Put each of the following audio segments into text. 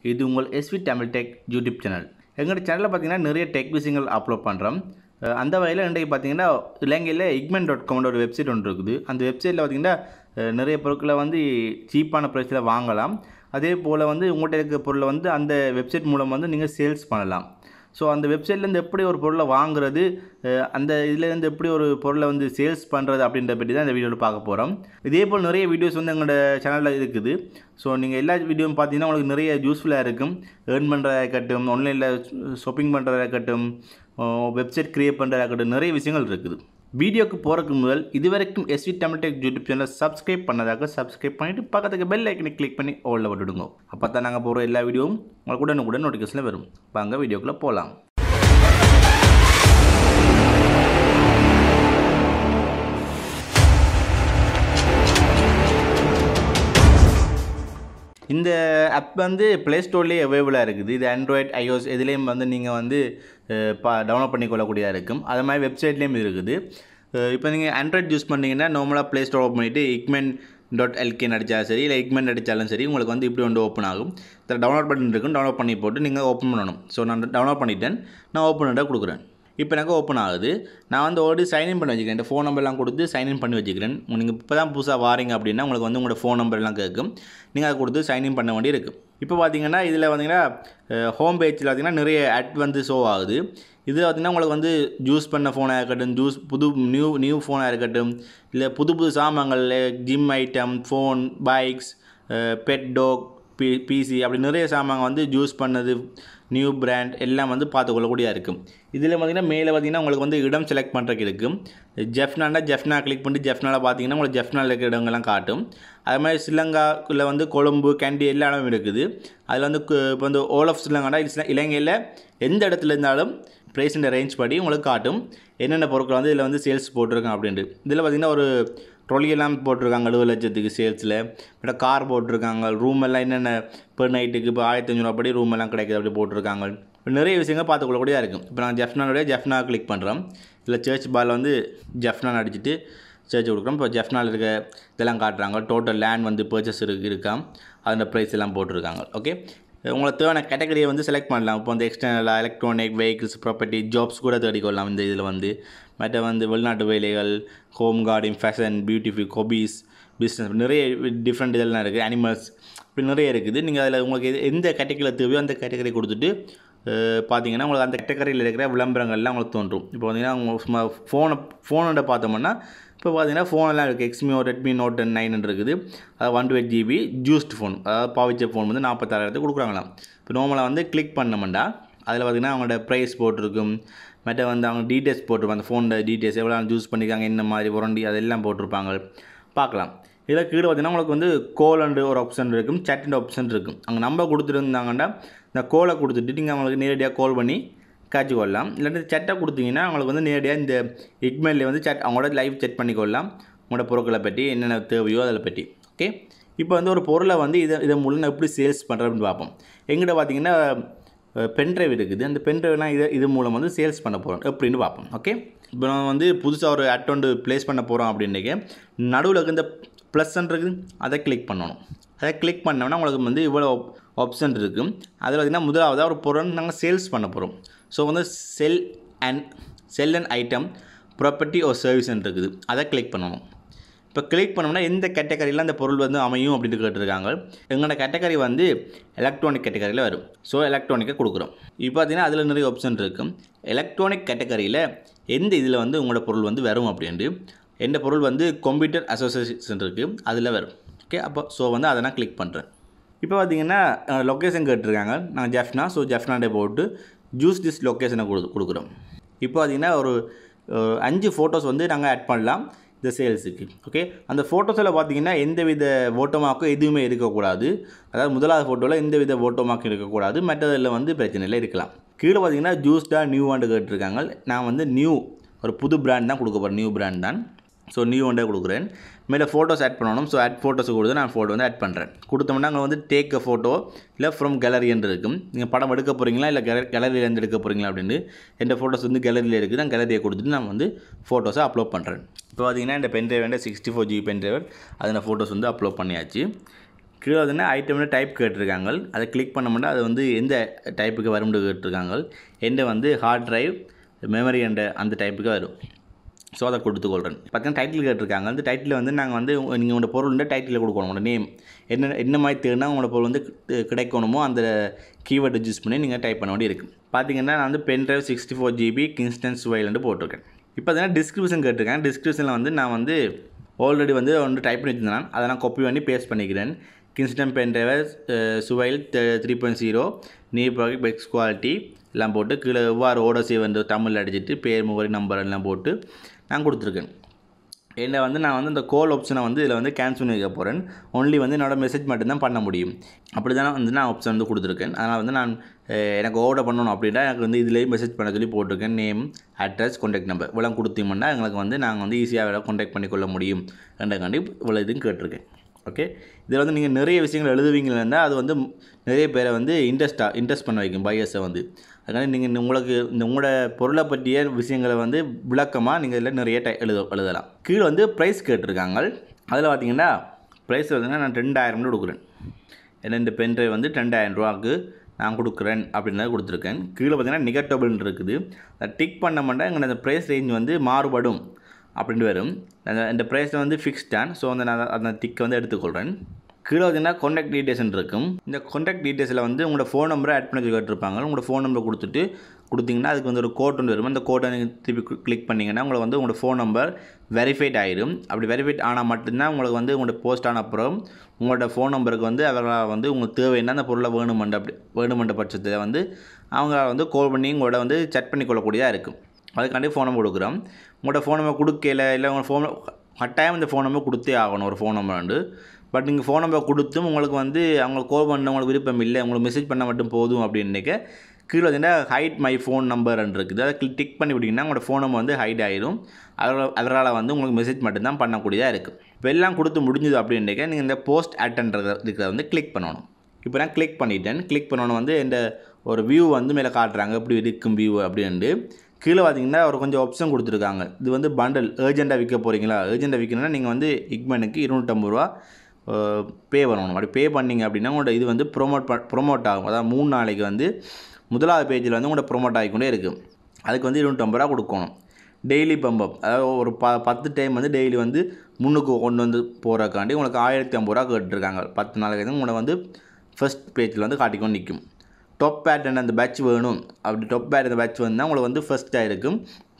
இது உங்கள் SV Tamil tech YouTube channel எங்களோட சேனலில் பார்த்தீங்கன்னா நிறைய டெக் விஷயங்கள் அப்லோட் பண்ணுறோம் அஹ் அந்த வகையில் இன்றைக்கு பார்த்தீங்கன்னா இலங்கையில் இக்மென் டாட் காம்னு ஒரு வெப்சைட் ஒன்று இருக்குது அந்த வெப்சைட்டில் பார்த்தீங்கன்னா அஹ் நிறைய பொருட்களை வந்து சீப்பான ப்ரைஸில் வாங்கலாம் அதே போல் வந்து உங்கள்கிட்ட இருக்க பொருளை வந்து அந்த வெப்சைட் மூலம் வந்து நீங்கள் சேல்ஸ் பண்ணலாம் ஸோ அந்த வெப்சைட்லேருந்து எப்படி ஒரு பொருளை வாங்குறது அஹ் அந்த இதுலேருந்து எப்படி ஒரு பொருளை வந்து சேல்ஸ் பண்ணுறது அப்படின்ற பற்றி தான் இந்த வீடியோவில் பார்க்க போகிறோம் இதே போல் நிறைய வீடியோஸ் வந்து எங்களோட சேனலில் இருக்குது ஸோ நீங்கள் எல்லா வீடியோவும் பார்த்தீங்கன்னா உங்களுக்கு நிறைய யூஸ்ஃபுல்லாக இருக்கும் ஏர்ன் பண்ணுறதா இருக்கட்டும் ஆன்லைனில் ஷாப்பிங் பண்ணுறதா இருக்கட்டும் வெப்சைட் க்ரியேட் பண்ணுறதா இருக்கட்டும் நிறைய விஷயங்கள் இருக்குது வீடியோக்கு போகிறதுக்கு முதல் இதுவரைக்கும் எஸ்வி தமிழ் டெக் யூடியூப் சேனலை சப்ஸ்கிரைப் பண்ணதாக சப்ஸ்கிரைப் பண்ணிவிட்டு பக்கத்துக்கு பெல் ஐக்கனை கிளிக் பண்ணி ஓலில் விட்டுடுங்க அப்போ தான் நாங்கள் போகிற எல்லா வீடியோவும் உங்களுக்கு உடனுக்குடன் நோட்டிஃபிகேஷனில் வரும் வாங்க வீடியோக்குள்ளே போகலாம் இந்த ஆப் வந்து ப்ளே ஸ்டோர்லேயே அவைலபிளாக இருக்குது இது ஆண்ட்ராய்ட் ஐஓஎஸ் எதுலேயும் வந்து நீங்கள் வந்து அஹ், பா டவுன்லோட் பண்ணிக்கொள்ளக்கூடியதாக இருக்கும் அது மாதிரி வெப்சைட்லேயும் இருக்குது அஹ், இப்போ நீங்கள் ஆண்ட்ராய்ட் யூஸ் பண்ணீங்கன்னா நார்மலாக ப்ளே ஸ்டோர் ஓப்பன் பண்ணிவிட்டு இக்மென் டாட் எல்கேன்னு அடித்தாலும் சரி இல்லை இக்மென் அடித்தாலும் சரி உங்களுக்கு வந்து இப்படி வந்து ஓப்பன் ஆகும் இதில் டவுன்லோட் பட்டன் இருக்கும் டவுன்லோட் பண்ணி போட்டு நீங்கள் ஓப்பன் பண்ணணும் ஸோ நான் டவுன்லோட் பண்ணிட்டேன் நான் ஓப்பன் பண்ண கொடுக்குறேன் இப்போ எனக்கு ஓப்பன் ஆகுது நான் வந்து ஆல்ரெடி சைன்இன் பண்ணி வச்சுக்கிறேன் இந்த ஃபோன் நம்பர்லாம் கொடுத்து சைன்இன் பண்ணி வச்சுக்கிறேன் நீங்கள் இப்போ தான் புதுசாக வாரீங்க அப்படின்னா உங்களுக்கு வந்து உங்களோட ஃபோன் நம்பர்லாம் கேட்கும் நீங்கள் அதை கொடுத்து சைன்இன் பண்ண வேண்டி இருக்குது இப்போ பார்த்தீங்கன்னா இதில் பார்த்தீங்கன்னா ஹோம் பேஜில் பார்த்தீங்கன்னா நிறைய ஆட் வந்து ஷோ ஆகுது இது பார்த்தீங்கன்னா உங்களுக்கு வந்து ஜூஸ் பண்ண ஃபோனாக இருக்கட்டும் ஜூஸ் புது நியூ நியூ ஃபோனாக இருக்கட்டும் இல்லை புது புது சாமான்கள் gym item phone bikes pet dog P PC அப்படி நிறைய சாமான் வந்து ஜூஸ் பண்ணது நியூ பிராண்ட் எல்லாம் வந்து பார்த்துக்கொள்ளக்கூடியதாக இருக்கும் இதில் பார்த்தீங்கன்னா மேலே பார்த்தீங்கன்னா உங்களுக்கு வந்து இடம் செலக்ட் பண்ணுறதுக்கு இருக்கும் ஜெஃப்னாண்டா ஜெஃப்னா கிளிக் பண்ணி ஜெஃப்னால பார்த்தீங்கன்னா உங்களுக்கு ஜெஃப்னால இருக்கிற இடங்கள்லாம் காட்டும் அது மாதிரி ஸ்ரீலங்காக்குள்ள வந்து கொழும்பு கேண்டி எல்லா இடமும் இருக்குது அதில் வந்து கு- இப்போ வந்து ஓல் ஆஃப் ஸ்ரீலங்காண்டா இஸ்ல- இலங்கையில் எந்த இடத்துல இருந்தாலும் ப்ரைஸின் ரேஞ்ச் படி உங்களுக்கு காட்டும் என்னென்ன பொருட்கள் வந்து இதில் வந்து சேல்ஸ் போட்டிருக்காங்க அப்படின்ட்டு இதில் பார்த்தீங்கன்னா ஒரு ட்ரொலி எல்லாம் போட்டிருக்காங்க எழுபது லட்சத்துக்கு சேல்ஸில் இப்போ கார் போட்டிருக்காங்க ரூம் எல்லாம் என்னென்ன பெர் நைட்டுக்கு இப்போ ஆயிரத்தி அஞ்சூறுவா படி ரூம் எல்லாம் கிடைக்குது அப்படி போட்டிருக்காங்க இப்போ நிறைய விஷயங்கள் பார்த்துக்கொள்ளக்கூடியதாக இருக்கும் இப்போ நான் ஜெஃப்னானுடைய ஜெஃப்னா கிளிக் பண்ணுறோம் இதில் சர்ச் பால் வந்து ஜெஃப்னான் அடிச்சுட்டு சர்ச் கொடுக்குறோம் இப்போ ஜெஃப்னால் இருக்க இதெல்லாம் காட்டுறாங்க டோட்டல் லேண்ட் வந்து பர்ச்சேஸ் இருக்கு இருக்காம் அதோட ப்ரைஸ் எல்லாம் போட்டிருக்காங்க ஓகே உங்களுக்கு தேவையான கேட்டகரியை வந்து செலக்ட் பண்ணலாம் இப்போ வந்து external electronic vehicles property jobs கூட தேடிக்கொள்ளலாம் இந்த இதில் வந்து மற்ற வந்து வெளிநாட்டு வேலைகள் home gardening fashion beautiful hobbies business நிறைய டிஃப்ரெண்ட் இதெல்லாம் இருக்குது அனிமல்ஸ் இப்படி நிறைய இருக்குது நீங்கள் அதில் உங்களுக்கு எது- எந்த கேட்டகரியில் தேவையோ அந்த கேட்டகரி கொடுத்துட்டு அஹ், பார்த்தீங்கன்னா உங்களுக்கு அந்த கேட்டகரியில் இருக்கிற விளம்பரங்கள்லாம் உங்களுக்கு தோன்றும் இப்போ பார்த்தீங்கன்னா உங்கள் சும்மா ஃபோனை ஃபோனோட பார்த்தோம்னா இப்போ பார்த்தீங்கன்னா ஃபோனெல்லாம் இருக்குது Xiaomi Redmi Note ten nine இருக்குது அது one two eight GB used phone அதாவது பாவிச்ச ஃபோன் வந்து நாற்பத்தாறாயிரத்துக்கு கொடுக்குறாங்களாம் இப்போ நார்மலாக வந்து கிளிக் பண்ணோம்னா அதில் பார்த்தீங்கன்னா அவங்களோட ப்ரைஸ் போட்டிருக்கும் மற்ற வந்து அவங்க டீட்டெயில்ஸ் போட்டிருப்பாங்க அந்த ஃபோனோட டீட்டெயில்ஸ் எவ்வளோ யூஸ் பண்ணியிருக்காங்க என்ன மாதிரி வாரண்டி அதெல்லாம் போட்டிருப்பாங்க பார்க்கலாம் இதில் கீழே பார்த்தீங்கன்னா உங்களுக்கு வந்து கோல் அண்டு ஒரு ஆப்ஷன் இருக்கும் சேட்டின் ஆப்ஷன் இருக்கும் அங்கே நம்பர் கொடுத்துருந்தாங்கன்னா இந்த கோலை கொடுத்துட்டு நீங்கள் அவங்களுக்கு நேரடியாக கால் பண்ணி காட்சி கொள்ளலாம் இல்லாட்டி சட்டை கொடுத்தீங்கன்னா அவங்களுக்கு வந்து நேரடியாக இந்த இக்மெயிலில் வந்து chat அவங்களோட லைவ் செட் பண்ணிக்கொள்ளலாம் உங்களோட பொருட்களை பற்றி என்னென்ன தேவையோ அதில் பற்றி ஓகே இப்போ வந்து ஒரு பொருளை வந்து இதை இதை மூலம் நான் எப்படி சேல்ஸ் பண்ணுறேன்னு பார்ப்போம் எங்கிட்ட பார்த்தீங்கன்னா பென்ட்ரைவ் இருக்குது அந்த பென்ட்ரைவ்லாம் இதை இது மூலம் வந்து சேல்ஸ் பண்ண போகிறோம் எப்படின்னு பார்ப்போம் ஓகே இப்போ நம்ம வந்து புதுசாக ஒரு அக்கௌண்ட் ப்ளேஸ் பண்ண போகிறோம் அப்படின்னுக்கு நடுவில் இருக்க இந்த ப்ளஸ் இருக்குது அதை கிளிக் பண்ணணும் அதை கிளிக் பண்ணோம்னா உங்களுக்கு வந்து இவ்வளோ ஆப்ஷன் இருக்குது அதில் பார்த்தீங்கன்னா முதலாவதாக ஒரு பொருள் நாங்கள் சேல்ஸ் பண்ண போகிறோம் ஸோ வந்து sell and sell and item property ஒரு சர்வீஸ்ன்னு இருக்குது அதை கிளிக் பண்ணணும் இப்போ கிளிக் பண்ணோம்னா எந்த கேட்டகரியில் அந்த பொருள் வந்து அமையும் அப்படின்னு கேட்டிருக்காங்க எங்களோட கேட்டகரி வந்து எலக்ட்ரானிக் கேட்டகரியில் வரும் ஸோ எலக்ட்ரானிக்கை கொடுக்குறோம் இப்போ பார்த்தீங்கன்னா அதில் நிறைய ஆப்ஷன் இருக்கும் எலக்ட்ரானிக் கேட்டகரியில் எந்த இதில் வந்து உங்களோட பொருள் வந்து வரும் அப்படின்ட்டு எந்த பொருள் வந்து கம்ப்யூட்டர் அசோசியேஷன் இருக்குது அதில் வரும் ஓகே அப்போ ஸோ வந்து அதை நான் கிளிக் பண்ணுறேன் இப்போ பார்த்தீங்கன்னா லொக்கேஷன் கேட்டிருக்காங்க நான் ஜெஃப்னா ஸோ ஜெஃப்னாண்டே போட்டு ஜூஸ் திஸ் லொக்கேஷனை கொடு கொடுக்குறோம் இப்போ பார்த்தீங்கன்னா ஒரு அஹ், அஞ்சு ஃபோட்டோஸ் வந்து நாங்கள் ஆட் பண்ணலாம் இந்த சேல்ஸுக்கு ஓகே அந்த ஃபோட்டோஸில் பார்த்தீங்கன்னா எந்தவித ஓட்டோமாக்கும் எதுவுமே இருக்கக்கூடாது அதாவது முதலாவது ஃபோட்டோவில் எந்தவித ஓட்டோமாக்கும் இருக்கக்கூடாது மற்றதில் வந்து பிரச்சனை இல்லை இருக்கலாம் கீழே பார்த்தீங்கன்னா ஜூஸ் தான் நியூ ஆண்டு கேட்டிருக்காங்க நான் வந்து நியூ ஒரு புது பிராண்ட் தான் கொடுக்க போகிறேன் நியூ பிராண்ட் தான் ஸோ நியூ ஒன்றே கொடுக்குறேன் மேலே ஃபோட்டோஸ் ஆட் பண்ணணும் ஸோ ஆட் ஃபோட்டோஸ் கொடுத்து நான் ஃபோட்டோ வந்து ஆட் பண்ணுறேன் கொடுத்தோம்னா அங்கே வந்து டேக் அ ஃபோட்டோ இல்லை ஃப்ரம் கேலரி என்று இருக்கும் நீங்கள் படம் எடுக்க போகிறீங்களா இல்லை கேலரியிலேருந்து எடுக்க போகிறீங்களா அப்படின்னு எந்த ஃபோட்டோஸ் வந்து கேலரியில் இருக்குது நான் கேலரியை கொடுத்துட்டு நான் வந்து ஃபோட்டோஸை அப்லோட் பண்ணுறேன் இப்போ பார்த்தீங்கன்னா இந்த pen drive sixty four GB pen driver அதில் ஃபோட்டோஸ் வந்து அப்லோட் பண்ணியாச்சு கீழே வந்து ஐட்டம்னு டைப் கேட்டிருக்காங்க அதை கிளிக் பண்ண மாட்டா அது வந்து எந்த டைப்புக்கு வரும்னு கேட்டிருக்காங்க எந்த வந்து ஹார்ட் டிரைவ் மெமரி என்ற அந்த டைப்புக்கு வரும் ஸோ அதை கொடுத்துக்கொள்கிறேன் பார்த்தீங்கன்னா டைட்டில் கேட்டிருக்காங்க அந்த டைட்டில் வந்து நாங்கள் வந்து நீங்கள் உங்களோட பொருள் டைட்டில் கொடுக்கணும் உங்களோட நேம் என்ன என்ன மாதிரி தேடினா உங்களோட பொருள் வந்து கு- கிடைக்கணுமோ அந்த கீவேர்டு யூஸ் பண்ணி நீங்கள் டைப் பண்ண வேண்டி இருக்குது பார்த்தீங்கன்னா நான் வந்து pen drive sixty four GB Kingstons வைலண்டு போட்டிருக்கேன் இப்போ பார்த்தீங்கன்னா டிஸ்கிரிப்ஷன் கேட்டிருக்கேன் டிஸ்கிரிப்ஷனில் வந்து நான் வந்து ஆல்ரெடி வந்து ஒன்று டைப் பண்ணி வச்சிருந்தேன் அதை நான் காப்பி பண்ணி பேஸ்ட் பண்ணிக்கிறேன் கிங்ஸ்டன் பென் டிரைவர் சுவைல் த்ரீ பாயிண்ட் ஜீரோ நீ ப்ராஜெக்ட் பெக்ஸ் குவாலிட்டி எல்லாம் போட்டு கீழே எவ்வாறு ஓட சேவ் தமிழில் அடிச்சிட்டு பேர் முகவரி நம்பர் எல்லாம் போட்டு நான் கொடுத்துருக்கேன் என்ன வந்து நான் வந்து இந்த கோல் ஆப்ஷனை வந்து இதில் வந்து கேன்சல் பண்ணி வைக்க போகிறேன் ஒன்லி வந்து என்னோட மெசேஜ் மட்டும்தான் பண்ண முடியும் அப்படி தான் வந்து நான் ஆப்ஷன் வந்து கொடுத்துருக்கேன் அதனால் வந்து நான் அஹ், எனக்கு ஆர்டர் பண்ணணும் அப்படின்னா எனக்கு வந்து இதுலேயே மெசேஜ் பண்ண சொல்லி போட்டிருக்கேன் நேம் அட்ரஸ் கான்டாக்ட் நம்பர் இவ்வளோ கொடுத்தீங்கன்னா எங்களுக்கு வந்து நாங்கள் வந்து ஈஸியாக கான்டாக்ட் பண்ணிக்கொள்ள முடியும் என்றக்காண்டி இவ்வளோ இதுவும் கேட்டிருக்கேன் ஓகே இதில் வந்து நீங்கள் நிறைய விஷயங்கள் எழுதுவீங்கன்னா அது வந்து நிறைய பேரை வந்து இன்ட்ரெஸ்ட்டாக இன்ட்ரெஸ்ட் பண்ண வைக்கும் பையர்ஸை வந்து அதனால் நீங்கள் உங்களுக்கு இந்த உங்களோட பொருளை பற்றிய விஷயங்களை வந்து விளக்கமாக நீங்கள் இதில் நிறைய டை எழுத எழுதலாம் கீழே வந்து ப்ரைஸ் கேட்டிருக்காங்க அதில் பார்த்தீங்கன்னா ப்ரைஸ் பார்த்தீங்கன்னா நான் ரெண்டாயிரம் கொடுக்குறேன் ஏன்னா இந்த பென் ட்ரைவ் வந்து ரெண்டாயிரம் ரூபாக்கு நான் கொடுக்குறேன் அப்படின்னு கொடுத்துருக்கேன் கீழே பார்த்தீங்கன்னா நிகட்டபிள்னு இருக்குது அதை டிக் பண்ண மாட்டேன் எங்கள் அந்த ப்ரைஸ் ரேஞ்ச் வந்து மாறுபடும் அப்படின்ட்டு வரும் அந்த இந்த ப்ரைஸ் வந்து ஃபிக்ஸ்ட் தான் ஸோ அந்த நான் அந்த டிக்கை வந்து எடுத்துக்கொள்கிறேன் கீழே பார்த்தீங்கன்னா கான்டாக்ட் டீட்டெயில்ஸ் இருக்கும் இந்த கான்டாக்ட் டீட்டெயில்ஸில் வந்து உங்களோட ஃபோன் நம்பரை ஆட் பண்ணி கேட்டிருப்பாங்க உங்களோட ஃபோன் நம்பரை கொடுத்துட்டு கொடுத்தீங்கன்னா அதுக்கு வந்து ஒரு கோட் ஒன்று வரும் அந்த கோட்டை நீங்கள் திருப்பி கிளிக் பண்ணிங்கன்னா உங்களை வந்து உங்களோட ஃபோன் நம்பர் வெரிஃபைட் ஆயிடும் அப்படி வெரிஃபைட் ஆனால் மட்டும்தான் உங்களுக்கு வந்து உங்களோட போஸ்ட் ஆன அப்புறம் உங்களோட ஃபோன் நம்பருக்கு வந்து அவர்களால் வந்து உங்களுக்கு தேவைன்னா அந்த பொருளை வேணுமென்ற அப்படி வேணுமென்ற பட்சத்தில் வந்து அவங்க வந்து கால் பண்ணி உங்களோட வந்து செட் பண்ணி கொள்ளக்கூடியதாக இருக்கும் அதுக்காண்டி ஃபோன் நம்பர் கொடுக்குறோம் உங்களோட ஃபோன் நம்பர் கொடுக்கல இல்லை உங்கள் ஃபோன் கட்டாயம் இந்த ஃபோன் நம்பர் கொடுத்தே ஆகணும் ஒரு ஃபோன் நம்பர் வந்து பட் நீங்கள் ஃபோன் நம்பர் கொடுத்தும் உங்களுக்கு வந்து அவங்களுக்கு கால் பண்ண உங்களுக்கு விருப்பம் இல்லை உங்களுக்கு மெசேஜ் பண்ண மட்டும் போதும் அப்படின்னுக்க கீழே வந்து ஹைட் மை ஃபோன் நம்பர் இருக்குது அதை டிக் பண்ணி விட்டிங்கன்னா உங்களோட ஃபோன் நம்பர் வந்து ஹைட் ஆயிரும் அதனால் அதனால் வந்து உங்களுக்கு மெசேஜ் மட்டும்தான் பண்ணக்கூடியதாக இருக்குது இப்போ எல்லாம் கொடுத்து முடிஞ்சது அப்படின்னுக்க நீங்கள் இந்த போஸ்ட் அட்டன்றத இருக்கிறத வந்து கிளிக் பண்ணணும் இப்போ நான் கிளிக் பண்ணிட்டேன் கிளிக் பண்ணணும் வந்து இந்த ஒரு வியூ வந்து மேலே காட்டுறாங்க எப்படி இருக்கும் வியூ அப்படின்ட்டு கீழே பார்த்தீங்கன்னா ஒரு கொஞ்சம் ஆப்ஷன் கொடுத்துருக்காங்க இது வந்து பண்டல் ஏர்ஜெண்ட்டாக விற்க போகிறீங்களா ஏர்ஜெண்ட்டாக விற்கணும்னா நீங்கள் வந்து இக்மனுக்கு இருநூற்றம்பது ரூபா பே பண்ணணும் அப்படி பே பண்ணீங்க அப்படின்னா உங்களோட இது வந்து ப்ரொமோட் ப ப்ரொமோட் ஆகும் அதாவது மூணு நாளைக்கு வந்து முதலாவது பேஜில் வந்து உங்களோட ப்ரொமோட் ஆகிக்கொண்டே இருக்குது அதுக்கு வந்து இருநூற்றம்பது ரூபா கொடுக்கணும் டெய்லி பம்பப் அதாவது ஒரு ப பத்து டைம் வந்து டெய்லி வந்து முன்னுக்கு கொண்டு வந்து போகிறக்காண்டி உங்களுக்கு ஆயிரத்தி ஐம்பது ரூபா கேட்டுருக்காங்க பத்து நாளைக்கு வந்து உங்களை வந்து ஃபர்ஸ்ட் பேஜில் வந்து காட்டிக்கொண்டு நிற்கும் டாப் பேட்டர்ன் அந்த பேட்ச் வேணும் அப்படி டாப் பேட் அந்த பேட்ச் வந்தால் உங்களுக்கு வந்து ஃபஸ்ட்டாக இருக்கும்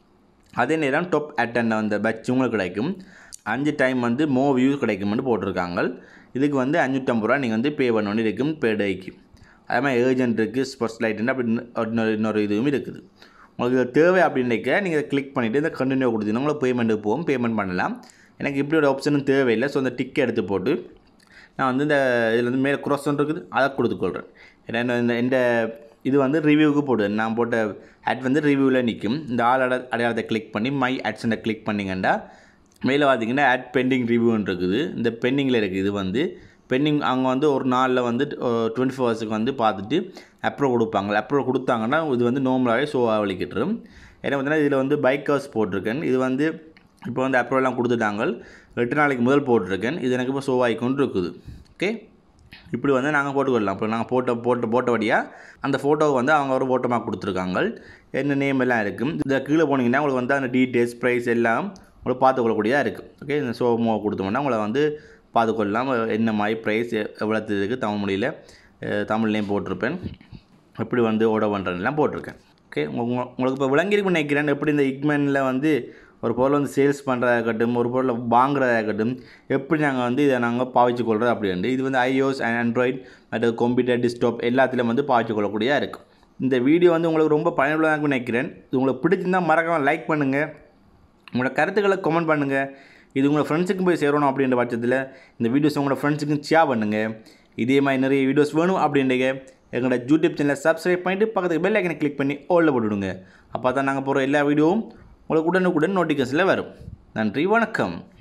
அதே நேரம் டாப் அட்டன் அந்த பேட்ச் உங்களுக்கு கிடைக்கும் அஞ்சு டைம் வந்து மோ வியூஸ் கிடைக்கும்னு போட்டிருக்காங்க இதுக்கு வந்து அஞ்சூற்றம்பது ரூபா நீங்கள் வந்து பே பண்ண வேண்டி இருக்கும் per டேக்கு அதே மாதிரி ஏஜென்ட் இருக்குது ஸ்போர்ட்ஸ் லைட்டுன்னு அப்படி இன்னொரு இன்னொரு இதுவும் இருக்குது உங்களுக்கு இது தேவை அப்படின்னுக்க நீங்கள் இதை கிளிக் பண்ணிவிட்டு இந்த கண்டினியூ கொடுத்தீங்கன்னா உங்களுக்கு பேமெண்ட்டுக்கு போகும் பேமெண்ட் பண்ணலாம் எனக்கு இப்படி ஒரு ஆப்ஷனும் தேவையில்லை ஸோ அந்த டிக்கை எடுத்து போட்டு நான் வந்து இந்த இதில் வந்து மேலே cross ஒன்று இருக்குது அதை கொடுத்துக்கொள்கிறேன் ஏன்னா இந்த- இந்த இந்த இது வந்து ரிவ்யூவுக்கு போடுவேன் நான் போட்ட ஆட் வந்து ரிவ்யூவில் நிற்கும் இந்த ஆள் அட அடையாளத்தை கிளிக் பண்ணி மை ஆட்ஸை கிளிக் பண்ணிங்கன்னா மேலே பார்த்தீங்கன்னா ஆட் பெண்டிங் ரிவ்யூன்னு இருக்குது இந்த பெண்டிங்கில் இருக்குது இது வந்து பெண்டிங் அவங்க வந்து ஒரு நாளில் வந்து டுவெண்ட்டி ஃபோர் ஹவர்ஸுக்கு வந்து பார்த்துட்டு அப்ரூவ் கொடுப்பாங்க அப்ரூவ் கொடுத்தாங்கன்னா இது வந்து நார்மலாகவே ஷோ ஆகலிக்கிட்டுரும் ஏன்னா பார்த்தீங்கன்னா இதில் வந்து பைக் ஹவுஸ் போட்டிருக்கேன் இது வந்து இப்போ வந்து அப்ரூவெல்லாம் கொடுத்துட்டாங்க எட்டு நாளைக்கு முதல் போட்டிருக்கேன் இது எனக்கு இப்போ ஷோ ஆகிக்கொண்டு இருக்குது ஓகே இப்படி வந்து நாங்கள் போட்டுக்கொள்ளலாம் இப்போ நாங்கள் போட்டோ போட்டு போட்டபடியாக அந்த ஃபோட்டோவை வந்து அவங்க ஒரு ஃபோட்டோமாக கொடுத்துருக்காங்க என்ன நேம் எல்லாம் இருக்கும் இந்த கீழே போனீங்கன்னா உங்களுக்கு வந்து அந்த டீட்டெயில்ஸ் ப்ரைஸ் எல்லாம் உங்களுக்கு பார்த்துக்கொள்ளக்கூடியதாக இருக்குது ஓகே இந்த ஷோ மோ கொடுத்தோம்னா உங்களை வந்து பார்த்துக்கொள்ளலாம் என்ன மாதிரி ப்ரைஸ் எவ்வளோ இருக்குது தமிழ் மொழியில் அஹ், தமிழ்லேயும் போட்டிருப்பேன் எப்படி வந்து ஓட பண்ணுறதுலாம் போட்டிருக்கேன் ஓகே உங்க- உங்களுக்கு இப்போ விளங்கியிருக்குன்னு நினைக்கிறேன் எப்படி இந்த இக்மெனில் வந்து ஒரு பொருளை வந்து சேல்ஸ் பண்ணுறதா இருக்கட்டும் ஒரு பொருளை வாங்குறதா இருக்கட்டும் எப்படி நாங்கள் வந்து இதை நாங்கள் பாவிச்சு கொள்கிறது அப்படின்ட்டு இது வந்து ஐஓஎஸ் அண்ட் ஆண்ட்ராய்ட் மற்ற கம்ப்யூட்டர் டிஸ்டாப் எல்லாத்துலேயும் வந்து பாவிச்சு கொள்ளக்கூடியதாக இருக்கும் இந்த வீடியோ வந்து உங்களுக்கு ரொம்ப பயனுள்ளதாக இருக்கும்னு நினைக்கிறேன் இது உங்களுக்கு பிடிச்சிருந்தா மறக்காம லைக் பண்ணுங்கள் உங்களோட கருத்துக்களை கமெண்ட் பண்ணுங்கள் இது உங்களோட ஃப்ரெண்ட்ஸுக்கும் போய் சேரணும் அப்படின்ற பட்சத்தில் இந்த வீடியோஸ் உங்களோட ஃப்ரெண்ட்ஸுக்கும் ஷேர் பண்ணுங்கள் இதே மாதிரி நிறைய வீடியோஸ் வேணும் அப்படின்றீங்க எங்களோட யூடியூப் சேனலை சப்ஸ்கிரைப் பண்ணிட்டு பக்கத்துக்கு பெல் ஐக்கனை கிளிக் பண்ணி ஓலில் போட்டுவிடுங்க அப்போ தான் நாங்கள் போகிற எல்லா வீடியோவும் உங்களுக்கு உடனுக்குடன் நோட்டிஃபிகேஷனில் வரும் நன்றி வணக்கம்